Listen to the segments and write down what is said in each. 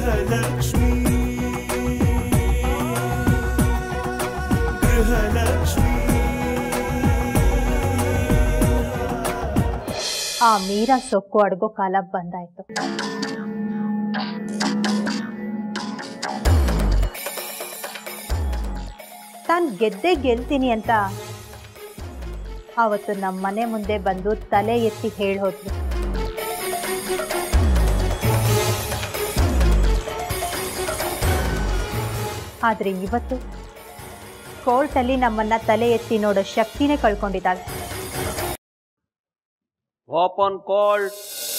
ಗೃಹಲಕ್ಷ್ಮಿ ಗೃಹಲಕ್ಷ್ಮಿ ಆ ಮೀರಾ ಸೊಕ್ಕು ಅಡ್ಗೋ ಕಾಲ ಬಂದಾಯ್ತು ತಾನು ಗೆದ್ದೆ ಗೆಲ್ತೀನಿ ಅಂತ ಅವತ್ತು ನಮ್ಮ ಮನೆ ಮುಂದೆ ಬಂದು ತಲೆ ಎತ್ತಿ ಹೇಳಿ ಹೋದ್ಲು ಆದರೆ ಇವತ್ತು ಕೋರ್ಟಲ್ಲಿ ನಮ್ಮನ್ನ ತಲೆ ಎತ್ತಿ ನೋಡೋ ಶಕ್ತಿನೇ ಕಳ್ಕೊಂಡಿದ್ದಾಳೆ open court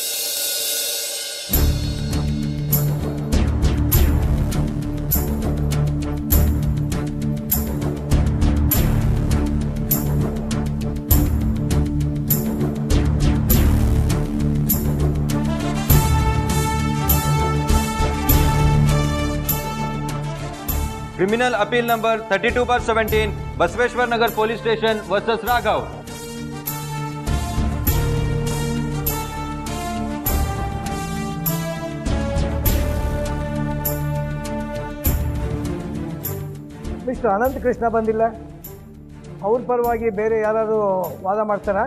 criminal appeal number 32 पर 17 Basaveshwar Nagar police station versus Raghav mister Ananth Krishna ಬಂದಿಲ್ಲ ಅವ್ರ ಪರವಾಗಿ ಬೇರೆ ಯಾರಾದರೂ ವಾದ ಮಾಡ್ತಾರಾ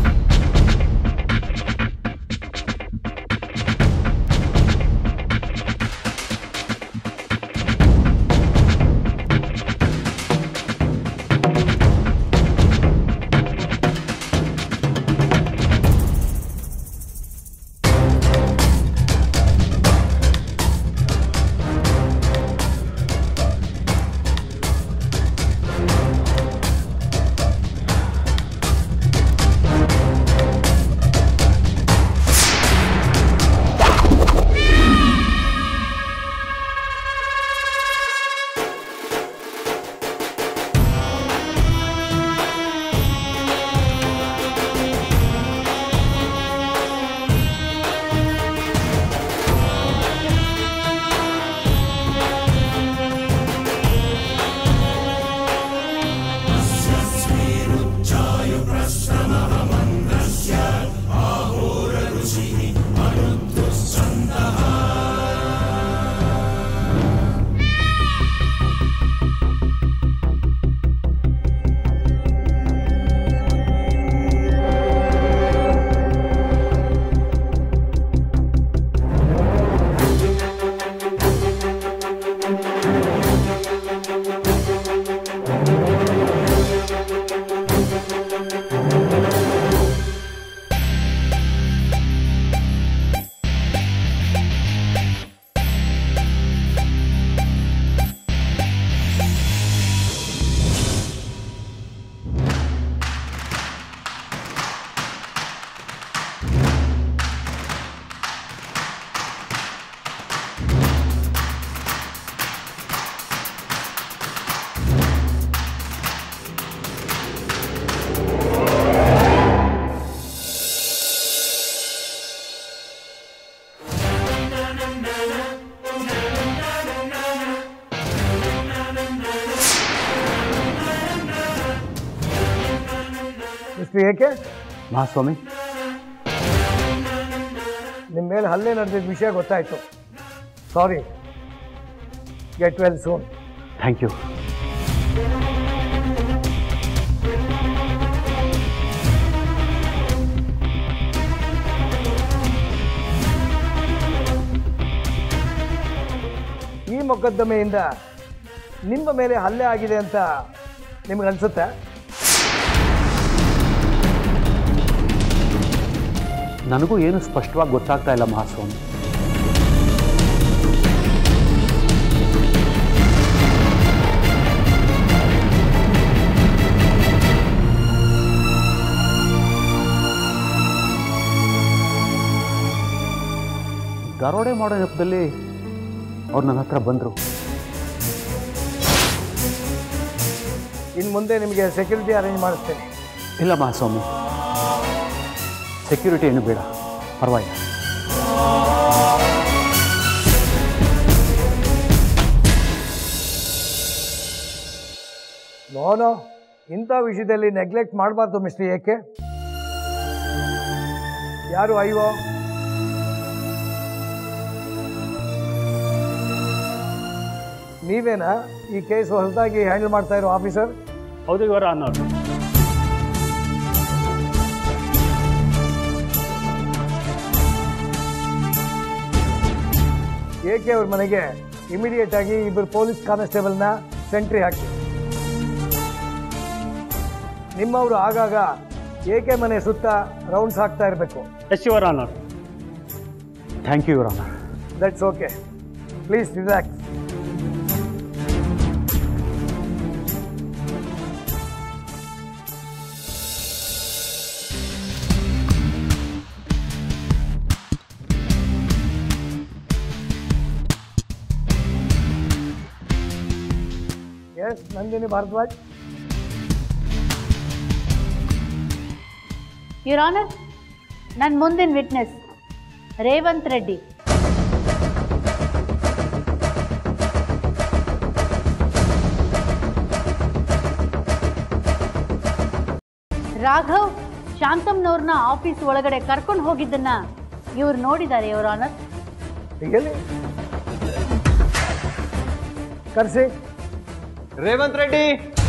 ಮಿಸ್ಟರ್ ಏಕೆ ಮಹಾಸ್ವಾಮಿ ನಿಮ್ಮ ಮೇಲೆ ಹಲ್ಲೆ ನಡೆದಿದ್ದ ವಿಷಯ ಗೊತ್ತಾಯಿತು sorry get well soon thank you ಈ ಮೊಕದ್ದಮೆಯಿಂದ ನಿಮ್ಮ ಮೇಲೆ ಹಲ್ಲೆ ಆಗಿದೆ ಅಂತ ನಿಮ್ಗೆ ಅನ್ಸುತ್ತೆ ನನಗೂ ಏನು ಸ್ಪಷ್ಟವಾಗಿ ಗೊತ್ತಾಗ್ತಾ ಇಲ್ಲ ಮಹಾಸ್ವಾಮಿ ದರೋಡೆ ಮಾಡೋ ನೆಪದಲ್ಲಿ ಅವ್ರು ನನ್ನ ಹತ್ರ ಬಂದರು ಇನ್ನು ಮುಂದೆ ನಿಮಗೆ ಸೆಕ್ಯೂರಿಟಿ ಅರೇಂಜ್ ಮಾಡಿಸ್ತೇನೆ ಇಲ್ಲ ಮಹಾಸ್ವಾಮಿ ಸೆಕ್ಯೂರಿಟಿ ಏನು ಬೇಡ ಪರವಾಗಿಲ್ಲ ನೋನೋ ಇಂಥ ವಿಷಯದಲ್ಲಿ ನೆಗ್ಲೆಕ್ಟ್ ಮಾಡಬಾರ್ದು ಮಿಸ್ಟರ್ ಏಕೆ ಯಾರು ಐವೋ ನೀವೇನಾ ಈ ಕೇಸ್ ಹೊಸದಾಗಿ ಹ್ಯಾಂಡಲ್ ಮಾಡ್ತಾ ಇರೋ ಆಫೀಸರ್ ಹೌದು ಇವರ ಅನ್ನೋರು ಏಕೆ ಅವ್ರ ಮನೆಗೆ ಇಮಿಡಿಯೇಟ್ ಆಗಿ ಇಬ್ಬರು ಪೊಲೀಸ್ ಕಾನ್ಸ್ಟೇಬಲ್ನ ಸೆಂಟ್ರಿ ಹಾಕಿ ನಿಮ್ಮವರು ಆಗಾಗ ಏಕೆ ಮನೆ ಸುತ್ತ ರೌಂಡ್ಸ್ ಹಾಕ್ತಾ ಇರಬೇಕು yes your honour thank you your honour that's okay please relax yes Nandini Bharadwaj your honour ನನ್ನ ಮುಂದಿನ ವಿಟ್ನೆಸ್ ರೇವಂತ್ ರೆಡ್ಡಿ ರಾಘವ್ ಶಾಂತಮ್ನವ್ರನ್ನ ಆಫೀಸ್ ಒಳಗಡೆ ಕರ್ಕೊಂಡು ಹೋಗಿದ್ದನ್ನ ಇವ್ರು ನೋಡಿದ್ದಾರೆ ಯುವರ್ ಆನರ್ ಎಲ್ಲಿ ಕರೆಸಿ ರೇವಂತ್ ರೆಡ್ಡಿ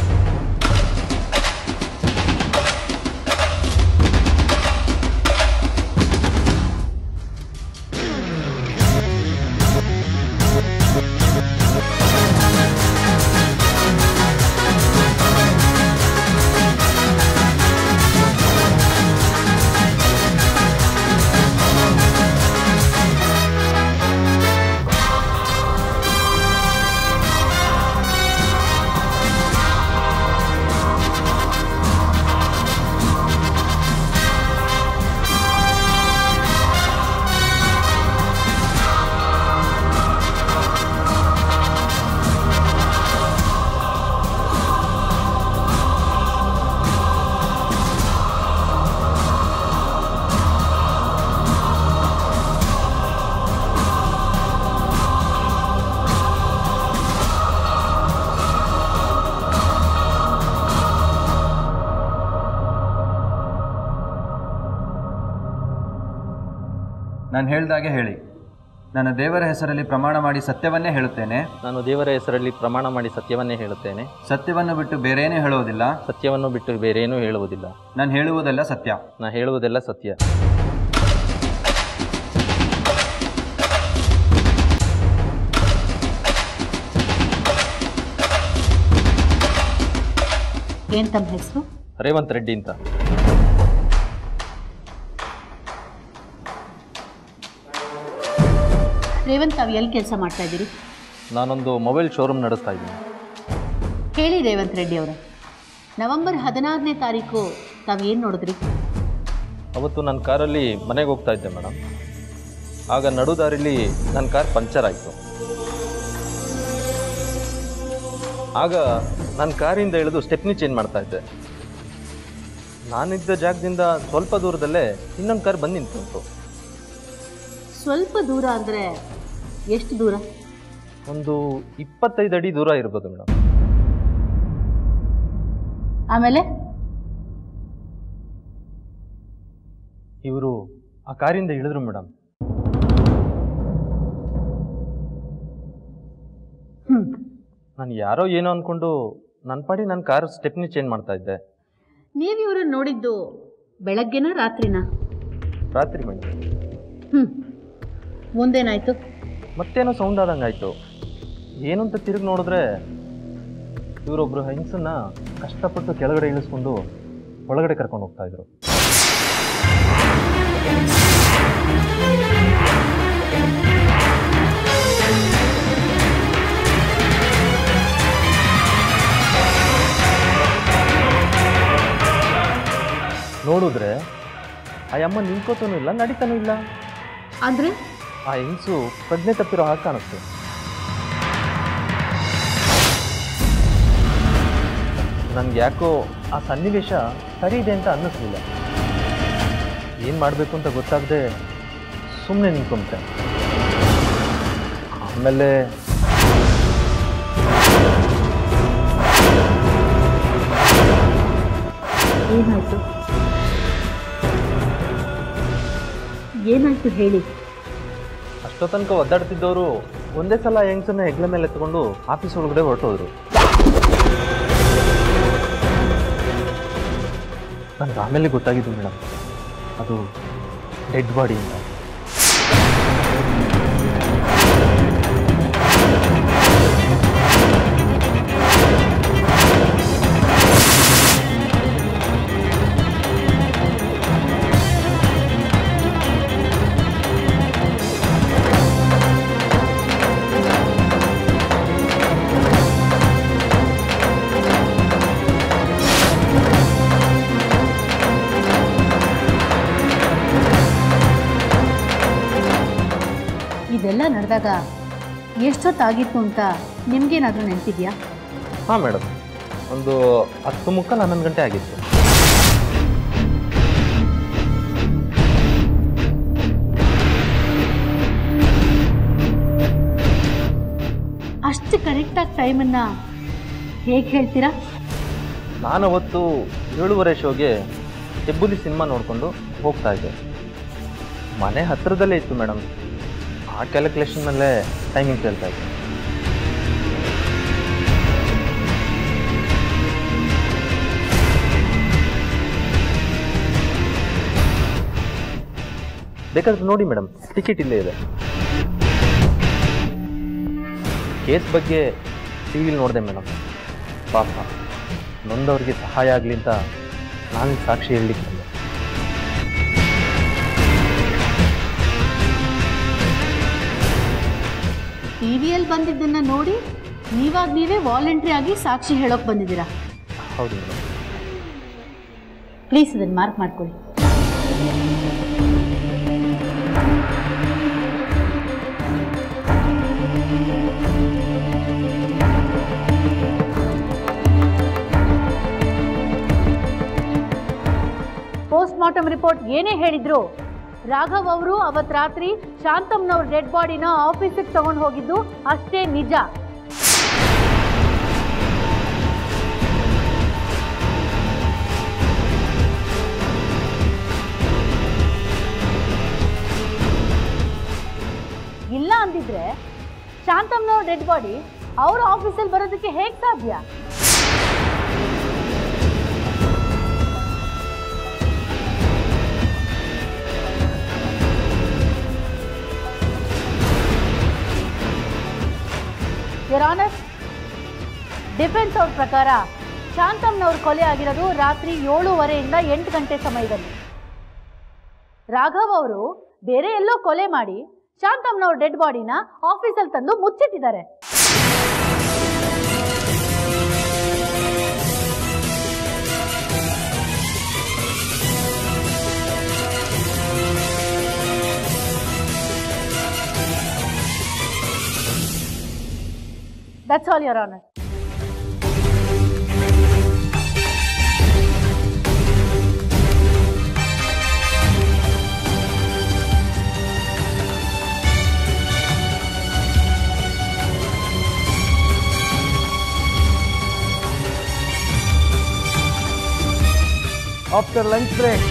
ನಾನು ಹೇಳ್ದಾಗೆ ಹೇಳಿ ನನ್ನ ದೇವರ ಹೆಸರಲ್ಲಿ ಪ್ರಮಾಣ ಮಾಡಿ ಸತ್ಯವನ್ನೇ ಹೇಳುತ್ತೇನೆ ನಾನು ದೇವರ ಹೆಸರಲ್ಲಿ ಪ್ರಮಾಣ ಮಾಡಿ ಸತ್ಯವನ್ನೇ ಹೇಳುತ್ತೇನೆ ಸತ್ಯವನ್ನು ಬಿಟ್ಟು ಬೇರೇನೇ ಹೇಳುವುದಿಲ್ಲ ಸತ್ಯವನ್ನು ಬಿಟ್ಟು ಬೇರೇನೂ ಹೇಳುವುದಿಲ್ಲ ನಾನು ಹೇಳುವುದೆಲ್ಲ ಸತ್ಯ ನಾ ಹೇಳುವುದೆಲ್ಲ ಸತ್ಯ ಏನ್ ತಮ್ಮ ಹೆಸರು ರೇವಂತ್ ರೆಡ್ಡಿ ಅಂತ ರೇವಂತ್ ತಾವು ಎಲ್ಲಿ ಕೆಲಸ ಮಾಡ್ತಾ ಇದ್ದೀರಿ ನಾನೊಂದು ಮೊಬೈಲ್ ಶೋರೂಮ್ ನಡೆಸ್ತಾ ಇದ್ದೀನಿ ಹೇಳಿ ರೇವಂತ್ ರೆಡ್ಡಿ ಅವರೇ ನವೆಂಬರ್ ಹದಿನಾರನೇ ತಾರೀಕು ತಾವು ಏನು ನೋಡಿದ್ರಿ ಅವತ್ತು ನನ್ನ ಕಾರಲ್ಲಿ ಮನೆಗೆ ಹೋಗ್ತಾ ಇದ್ದೆ ಮೇಡಮ್ ಆಗ ನಡುದಾರಿಲಿ ನನ್ನ ಕಾರ್ ಪಂಚರ್ ಆಯಿತು ಆಗ ನನ್ನ ಕಾರಿಂದ ಇಳಿದು ಸ್ಟೆಪ್ನಿ ಚೇಂಜ್ ಮಾಡ್ತಾ ಇದ್ದೆ ನಾನಿದ್ದ ಜಾಗದಿಂದ ಸ್ವಲ್ಪ ದೂರದಲ್ಲೇ ಇನ್ನೊಂದು ಕಾರ್ ಬಂದು ನಿಂತು ಸ್ವಲ್ಪ ದೂರ ಅಂದರೆ ಎಷ್ಟು ದೂರ ಒಂದು ಇಪ್ಪತ್ತೈದು ಅಡಿ ದೂರ ಇರ್ಬೋದು ಮೇಡಮ್ ಆಮೇಲೆ ಇವರು ಆ ಕಾರಿಂದ ಇಳಿದ್ರು ಮೇಡಮ್ ಹ್ಞೂ ನಾನು ಯಾರೋ ಏನೋ ಅಂದ್ಕೊಂಡು ನನ್ನ ಪಾಡಿ ನನ್ನ ಕಾರ್ ಸ್ಟೆಪ್ನಿ ಚೇಂಜ್ ಮಾಡ್ತಾ ಇದ್ದೆ ನೀವು ಇವ್ರನ್ನ ನೋಡಿದ್ದು ಬೆಳಗ್ಗೆನಾ ರಾತ್ರಿನಾ ರಾತ್ರಿ ಮೇಡಮ್ ಹ್ಞೂ ಮುಂದೇನಾಯಿತು ಮತ್ತೇನೋ ಸೌಂಡ್ ಆದಂಗೆ ಆಯಿತು ಏನು ಅಂತ ತಿರುಗಿ ನೋಡಿದ್ರೆ ಇವರೊಬ್ಬರು ಹೆಂಗಸನ್ನ ಕಷ್ಟಪಟ್ಟು ಕೆಳಗಡೆ ಇಳಿಸ್ಕೊಂಡು ಒಳಗಡೆ ಕರ್ಕೊಂಡು ಹೋಗ್ತಾ ಇದ್ರು ನೋಡಿದ್ರೆ ಆ ಅಮ್ಮ ನಿಂತ್ಕೋತಾನೂ ಇಲ್ಲ ನಡೀತಾನೂ ಇಲ್ಲ ಅಂದರೆ ಆ ಹೆಂಗಸು ಪ್ರಜ್ಞೆ ತಪ್ಪಿರೋ ಹಾಗೆ ಕಾಣುತ್ತೆ ನನ್ಗೆ ಯಾಕೋ ಆ ಸನ್ನಿವೇಶ ಸರಿ ಇದೆ ಅಂತ ಅನ್ನಿಸ್ಲಿಲ್ಲ ಏನು ಮಾಡಬೇಕು ಅಂತ ಗೊತ್ತಾಗದೆ ಸುಮ್ಮನೆ ನಿಂತ್ಕೊಂತೆ ಆಮೇಲೆ ಏನಾಯಿತು ಏನಾಯಿತು ಹೇಳಿ ಅಷ್ಟೋ ತನಕ ಒದ್ದಾಡ್ತಿದ್ದವರು ಒಂದೇ ಸಲ ಹೆಂಗ್ಸನ್ನ ಹೆಗ್ಲ ಮೇಲೆ ಎತ್ಕೊಂಡು ಆಫೀಸ್ ಒಳಗಡೆ ಹೊರಟೋದ್ರು ನನಗೆ ಆಮೇಲೆ ಗೊತ್ತಾಗಿದ್ದು ಮೇಡಮ್ ಅದು ಡೆಡ್ ಬಾಡಿ ಅಂತ ಇದೆಲ್ಲ ನಡೆದಾಗ ಎಷ್ಟೊತ್ತಾಗಿತ್ತು ಅಂತ ನಿಮಗೇನಾದರೂ ನೆನಪಿದೆಯಾ ಹಾಂ ಮೇಡಮ್ ಒಂದು ಹತ್ತು ಮುಕ್ಕಾಲು ಹನ್ನೊಂದು ಗಂಟೆ ಆಗಿತ್ತು ಅಷ್ಟು ಕರೆಕ್ಟಾಗಿ ಟೈಮನ್ನು ಹೇಗೆ ಹೇಳ್ತೀರಾ ನಾನು ಅವತ್ತು ಏಳುವರೆ ಶೋಗೆ ಹೆಬ್ಬುಲಿ ಸಿನಿಮಾ ನೋಡಿಕೊಂಡು ಹೋಗ್ತಾ ಇದ್ದೆ ಮನೆ ಹತ್ತಿರದಲ್ಲೇ ಇತ್ತು ಮೇಡಮ್ ಆ ಕ್ಯಾಲ್ಕುಲೇಷನ್ನಲ್ಲೇ ಟೈಮಿಂಗ್ ಹೇಳ್ತಾ ಇದ್ದೆ ಬೇಕಾದ್ರೆ ನೋಡಿ ಮೇಡಮ್ ಟಿಕೆಟ್ ಇಲ್ಲೇ ಇದೆ ಕೇಸ್ ಬಗ್ಗೆ ಟಿ ವಿಲಿ ನೋಡಿದೆ ಮೇಡಮ್ ಪಾಪ ನೊಂದವ್ರಿಗೆ ಸಹಾಯ ಆಗಲಿ ಅಂತ ನಾನು ಸಾಕ್ಷಿ ಹೇಳಲಿಕ್ಕೆ ಬಂದೆ ಟಿ ವಿಯಲ್ಲಿ ಬಂದಿದ್ದನ್ನು ನೋಡಿ ನೀವಾಗ ನೀವೇ ವಾಲಂಟ್ರಿ ಆಗಿ ಸಾಕ್ಷಿ ಹೇಳೋಕೆ ಬಂದಿದ್ದೀರಾ ಹೌದು ಮೇಡಮ್ ಪ್ಲೀಸ್ ಇದನ್ನು ಮಾರ್ಕ್ ಮಾಡ್ಕೊಳ್ಳಿ ಪೋಸ್ಟ್ ಮಾರ್ಟಮ್ ರಿಪೋರ್ಟ್ ಏನೇ ಹೇಳಿದ್ರು ರಾಘವ್ ಅವರು ಅವತ್ತು ರಾತ್ರಿ ಶಾಂತಮ್ನವ್ರ ಡೆಡ್ ಬಾಡಿನ ಆಫೀಸಿಗೆ ತಗೊಂಡು ಹೋಗಿದ್ದು ಅಷ್ಟೇ ನಿಜ ಇಲ್ಲ ಅಂದಿದ್ರೆ ಶಾಂತಮ್ನವ್ರ ಡೆಡ್ ಬಾಡಿ ಅವ್ರ ಆಫೀಸಲ್ಲಿ ಬರೋದಕ್ಕೆ ಹೇಗೆ ಸಾಧ್ಯ ಯರ್ ಆನರ್ ಡಿಫೆನ್ಸ್ ಅವ್ರ ಪ್ರಕಾರ ಶಾಂತಮ್ನವ್ರ ಕೊಲೆ ಆಗಿರೋದು ರಾತ್ರಿ ಏಳೂವರೆಯಿಂದ ಎಂಟು ಗಂಟೆ ಸಮಯದಲ್ಲಿ ರಾಘವ್ ಅವರು ಬೇರೆ ಎಲ್ಲೋ ಕೊಲೆ ಮಾಡಿ ಶಾಂತಮ್ನವ್ರ ಡೆಡ್ ಬಾಡಿನ ಆಫೀಸಲ್ಲಿ ತಂದು ಮುಚ್ಚಿಟ್ಟಿದ್ದಾರೆ that's all your honour after lunch break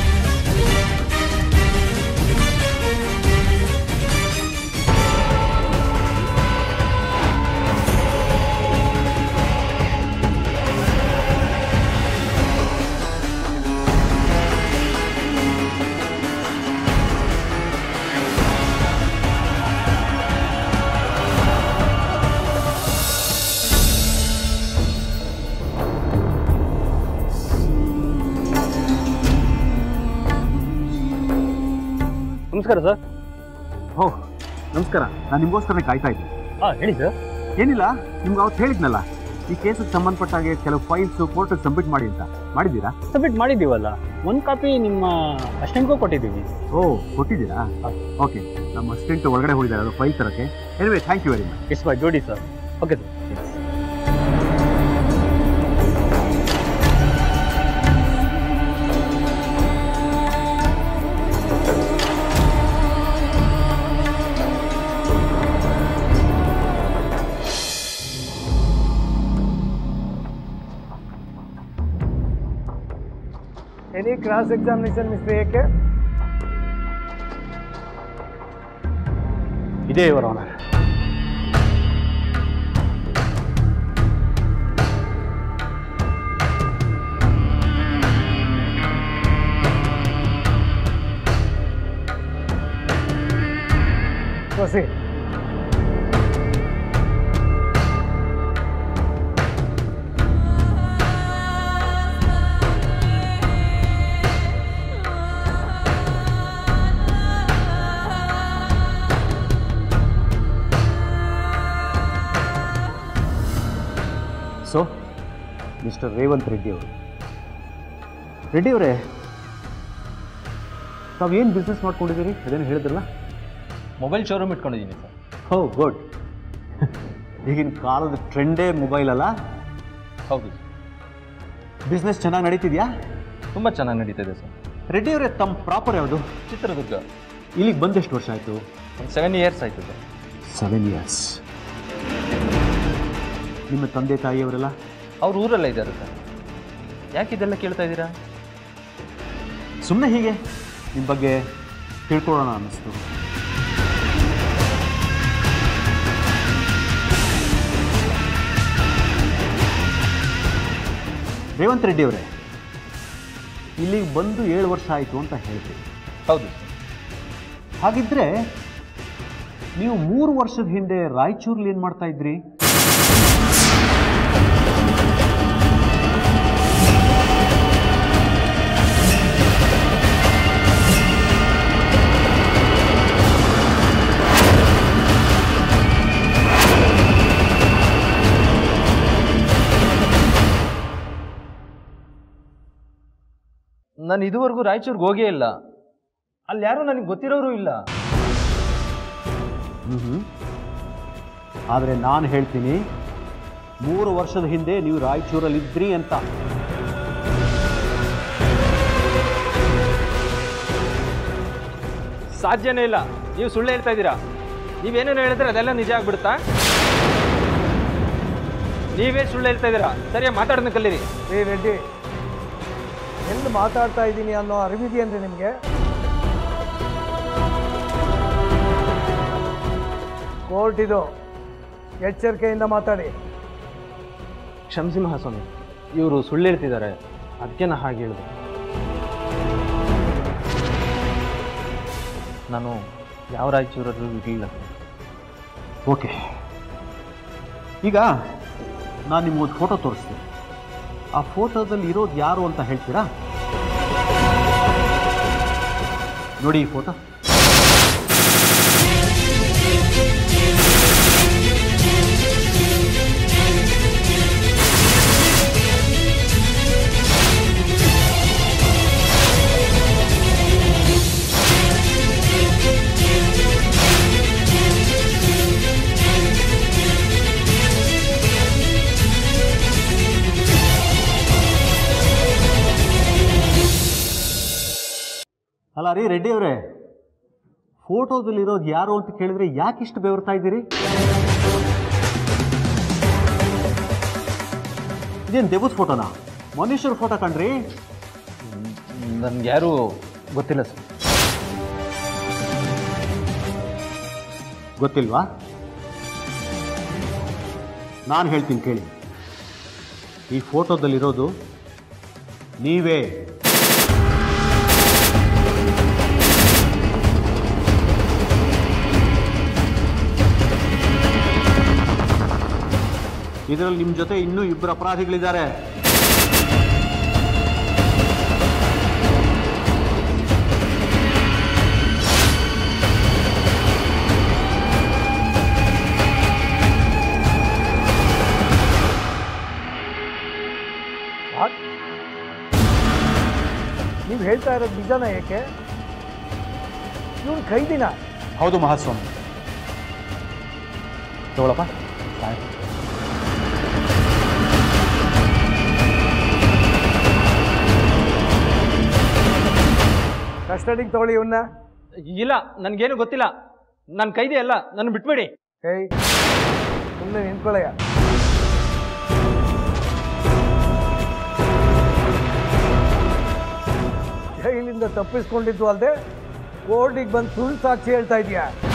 ನಮಸ್ಕಾರ ಸರ್ ಓ ನಮಸ್ಕಾರ ನಾನು ನಿಮಗೋಸ್ಕರನೇ ಕಾಯ್ತಾ ಇದ್ದೆ ಹಾಂ ಹೇಳಿ ಸರ್ ಏನಿಲ್ಲ ನಿಮ್ಗೆ ಅವತ್ತು ಹೇಳಿದ್ನಲ್ಲ ಈ ಕೇಸಿಗೆ ಸಂಬಂಧಪಟ್ಟ ಹಾಗೆ ಕೆಲವು ಫೈಲ್ಸು ಕೋರ್ಟಿಗೆ ಸಬ್ಮಿಟ್ ಮಾಡಿ ಅಂತ ಮಾಡಿದ್ದೀರಾ ಸಬ್ಮಿಟ್ ಮಾಡಿದ್ದೀವಲ್ಲ ಒಂದು ಕಾಪಿ ನಿಮ್ಮ ಅಷ್ಟೆಂಟ್ಗೂ ಕೊಟ್ಟಿದ್ದೀವಿ ಓ ಕೊಟ್ಟಿದ್ದೀರಾ ಓಕೆ ನಮ್ಮ ಅಸಿಸ್ಟೆಂಟ್ ಒಳಗಡೆ ಹೋಗಿದ್ದಾರೆ ಅದು ಫೈಲ್ ತರಕ್ಕೆ anyway thank you very much it's by ಜೋಡಿ sir okay sir any cross examination mister ಏಕೆ ಇದೇ ಇವರ honour proceed so mister Revanth Reddy ಅವರು ರೆಡ್ಡಿ ಅವರೇ ತಾವು ಏನು ಬಿಸ್ನೆಸ್ ಮಾಡ್ಕೊಂಡಿದ್ದೀರಿ ಅದೇನು ಹೇಳಿದ್ರಲ್ಲ ಮೊಬೈಲ್ ಶೋರೂಮ್ ಇಟ್ಕೊಂಡಿದ್ದೀನಿ ಸರ್ ಹೋ ಗುಡ್ ಈಗಿನ ಕಾಲದ ಟ್ರೆಂಡೇ ಮೊಬೈಲ್ ಅಲ್ಲ ಹೌದು ಬಿಸ್ನೆಸ್ ಚೆನ್ನಾಗಿ ನಡೀತಿದ್ಯಾ ತುಂಬ ಚೆನ್ನಾಗಿ ನಡೀತಿದೆ ಸರ್ ರೆಡ್ಡಿ ಅವರೇ ತಮ್ಮ ಪ್ರಾಪರ್ ಯಾವುದು ಚಿತ್ರದುರ್ಗ ಇಲ್ಲಿಗೆ ಬಂದೆಷ್ಟು ವರ್ಷ ಆಯಿತು ಒಂದು ಸೆವೆನ್ ಇಯರ್ಸ್ ಆಯಿತು ಸರ್ ಸೆವೆನ್ ಇಯರ್ಸ್ ನಿಮ್ಮ ತಂದೆ ತಾಯಿಯವರೆಲ್ಲ ಅವ್ರ ಊರಲ್ಲೇ ಇದ್ದಾರೆ ಸರ್ ಯಾಕೆ ಇದೆಲ್ಲ ಕೇಳ್ತಾ ಇದ್ದೀರಾ ಸುಮ್ಮನೆ ಹೀಗೆ ನಿಮ್ಮ ಬಗ್ಗೆ ತಿಳ್ಕೊಳ್ಳೋಣ ಅನ್ನಿಸ್ತು ರೇವಂತ್ ರೆಡ್ಡಿ ಅವರೇ ಇಲ್ಲಿಗೆ ಬಂದು ಏಳು ವರ್ಷ ಆಯಿತು ಅಂತ ಹೇಳಿದ್ರಿ ಹೌದು ಸರ್ ಹಾಗಿದ್ರೆ ನೀವು ಮೂರು ವರ್ಷದ ಹಿಂದೆ ರಾಯಚೂರಲ್ಲಿ ಏನು ಮಾಡ್ತಾ ಇದ್ರಿ ನಾನು ಇದುವರೆಗೂ ರಾಯಚೂರಿಗೆ ಹೋಗೇ ಇಲ್ಲ ಅಲ್ಲಿ ಯಾರೂ ನನಗೆ ಗೊತ್ತಿರೋರು ಇಲ್ಲ ಹ್ಞೂ ಆದರೆ ನಾನು ಹೇಳ್ತೀನಿ ಮೂರು ವರ್ಷದ ಹಿಂದೆ ನೀವು ರಾಯಚೂರಲ್ಲಿದ್ರಿ ಅಂತ ಸಾಧ್ಯನೇ ಇಲ್ಲ ನೀವು ಸುಳ್ಳು ಹೇಳ್ತಾ ಇದ್ದೀರಾ ನೀವೇನೇನು ಹೇಳಿದ್ರೆ ಅದೆಲ್ಲ ನಿಜ ಆಗ್ಬಿಡುತ್ತಾ ನೀವೇ ಸುಳ್ಳು ಹೇಳ್ತಾ ಇದ್ದೀರಾ ಸರಿಯಾಗಿ ಮಾತಾಡೋದನ್ನ ಕಲೀರಿ ಏ ರೆಡ್ಡಿ ಎಲ್ಲಿ ಮಾತಾಡ್ತಾ ಇದ್ದೀನಿ ಅನ್ನೋ ಅರಿವಿದೆಯೇನ್ರಿ ನಿಮಗೆ ಕೋರ್ಟ್ ಇದು ಎಚ್ಚರಿಕೆಯಿಂದ ಮಾತಾಡಿ ಕ್ಷಮಿಸಿ ಮಹಾಸ್ವಾಮಿ ಇವರು ಸುಳ್ಳು ಹೇಳ್ತಿದ್ದಾರೆ ಅದಕ್ಕೆ ನಾ ಹಾಗೆ ಹೇಳಿದೆ ನಾನು ಯಾವ ರಾಯಚೂರಲ್ಲೂ ಇರಲಿಲ್ಲ ಓಕೆ ಈಗ ನಾನು ನಿಮಗೊಂದು ಫೋಟೋ ತೋರಿಸ್ತೀನಿ ಆ ಫೋಟೋದಲ್ಲಿ ಇರೋದು ಯಾರು ಅಂತ ಹೇಳ್ತೀರಾ ನೋಡಿ ಈ ಫೋಟೋ ಅಲ್ಲ ರೀ ರೆಡ್ಡಿ ಅವರೇ ಫೋಟೋದಲ್ಲಿರೋದು ಯಾರು ಅಂತ ಕೇಳಿದ್ರೆ ಯಾಕೆ ಇಷ್ಟು ಬೆವರ್ತಾ ಇದ್ದೀರಿ ಇದೇನು ದೇವದ ಫೋಟೋನಾ ಮನುಷ್ಯರ ಫೋಟೋ ಕಣ್ರಿ ನನಗೆ ಯಾರೂ ಗೊತ್ತಿಲ್ಲ ಸರ್ ಗೊತ್ತಿಲ್ವಾ ನಾನು ಹೇಳ್ತೀನಿ ಕೇಳಿ ಈ ಫೋಟೋದಲ್ಲಿರೋದು ನೀವೇ ಇದರಲ್ಲಿ ನಿಮ್ಮ ಜೊತೆ ಇನ್ನೂ ಇಬ್ಬರು ಅಪರಾಧಿಗಳಿದ್ದಾರೆ ವಾಟ್ ನೀವು ಹೇಳ್ತಾ ಇರೋದು ನಿಜನ ಏಕೆ ಇವನು ಖೈದಿನ ಹೌದು ಮಹಾಸ್ವಾಮಿ ತಗೊಳಪ್ಪ ಕಸ್ಟಡಿಗೆ ತಗೊಳ್ಳಿ ಇವನ್ನ ಇಲ್ಲ ನನಗೇನು ಗೊತ್ತಿಲ್ಲ ನನ್ನ ಕೈದೆ ಅಲ್ಲ ನನ್ನ ಬಿಟ್ಬಿಡಿ ಏಯ್ ಸುಮ್ಮನೆ ನಿಂತ್ಕೊಳ್ಳಯ್ಯ ಜೈಲಿಂದ ತಪ್ಪಿಸ್ಕೊಂಡಿದ್ದು ಅಲ್ಲದೆ ಕೋರ್ಟಿಗೆ ಬಂದು ಸುಳ್ಳು ಸಾಕ್ಷಿ ಹೇಳ್ತಾ ಇದೀಯಾ